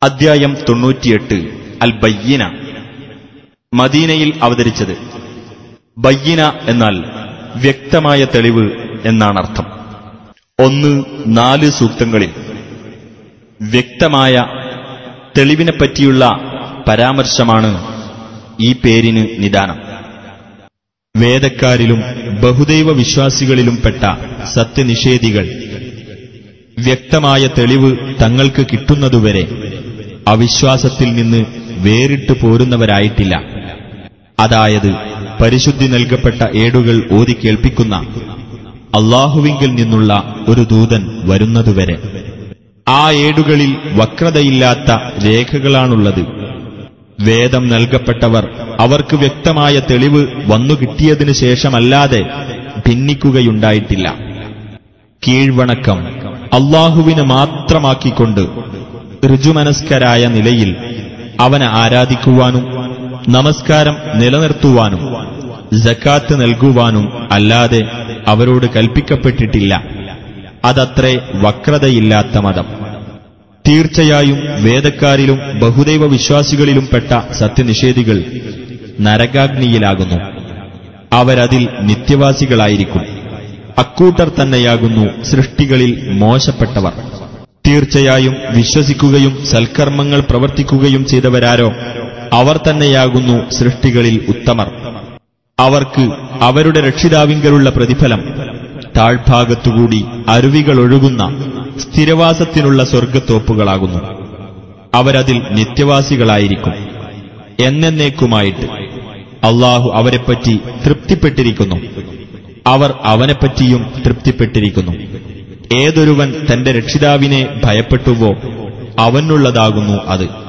അദ്ധ്യായം തൊണ്ണൂറ്റിയെട്ട് അൽ ബയ്യന മദീനയിൽ അവതരിച്ചത് ബയ്യന എന്നാൽ വ്യക്തമായ തെളിവ് എന്നാണ് അർത്ഥം ഒന്ന് നാല് സൂക്തങ്ങളിൽ വ്യക്തമായ തെളിവിനെപ്പറ്റിയുള്ള പരാമർശമാണ് ഈ പേരിന് നിദാനം വേദക്കാരിലും ബഹുദൈവ വിശ്വാസികളിലും പെട്ട സത്യനിഷേധികൾ വ്യക്തമായ തെളിവ് തങ്ങൾക്ക് കിട്ടുന്നതുവരെ അവിശ്വാസത്തിൽ നിന്ന് വേറിട്ടു പോരുന്നവരായിട്ടില്ല അതായത് പരിശുദ്ധി നൽകപ്പെട്ട ഏടുകൾ ഓതി കേൾപ്പിക്കുന്ന അള്ളാഹുവിങ്കിൽ നിന്നുള്ള ഒരു ദൂതൻ വരുന്നതുവരെ ആ ഏടുകളിൽ വക്രതയില്ലാത്ത രേഖകളാണുള്ളത് വേദം നൽകപ്പെട്ടവർ അവർക്ക് വ്യക്തമായ തെളിവ് വന്നുകിട്ടിയതിനു ശേഷമല്ലാതെ ഭിന്നിക്കുകയുണ്ടായിട്ടില്ല കീഴ്വണക്കം അള്ളാഹുവിന് മാത്രമാക്കിക്കൊണ്ട് ഋജുമനസ്കരായ നിലയിൽ അവനെ ആരാധിക്കുവാനും നമസ്കാരം നിലനിർത്തുവാനും ജക്കാത്ത് നൽകുവാനും അല്ലാതെ അവരോട് കൽപ്പിക്കപ്പെട്ടിട്ടില്ല അതത്രേ വക്രതയില്ലാത്ത മതം തീർച്ചയായും വേദക്കാരിലും ബഹുദൈവ വിശ്വാസികളിലും പെട്ട സത്യനിഷേധികൾ നരകാഗ്നിയിലാകുന്നു അവരതിൽ നിത്യവാസികളായിരിക്കും അക്കൂട്ടർ തന്നെയാകുന്നു സൃഷ്ടികളിൽ മോശപ്പെട്ടവർ തീർച്ചയായും വിശ്വസിക്കുകയും സൽക്കർമ്മങ്ങൾ പ്രവർത്തിക്കുകയും ചെയ്തവരാരോ അവർ തന്നെയാകുന്നു സൃഷ്ടികളിൽ ഉത്തമർ അവർക്ക് അവരുടെ രക്ഷിതാവിങ്കലുള്ള പ്രതിഫലം താഴ്ഭാഗത്തുകൂടി അരുവികളൊഴുകുന്ന സ്ഥിരവാസത്തിനുള്ള സ്വർഗത്തോപ്പുകളാകുന്നു അവരതിൽ നിത്യവാസികളായിരിക്കും എന്നേക്കുമായിട്ട് അള്ളാഹു അവരെപ്പറ്റി തൃപ്തിപ്പെട്ടിരിക്കുന്നു അവർ അവനെപ്പറ്റിയും തൃപ്തിപ്പെട്ടിരിക്കുന്നു ഏതൊരുവൻ തന്റെ രക്ഷിതാവിനെ ഭയപ്പെട്ടുവോ അവനുള്ളതാകുന്നു അത്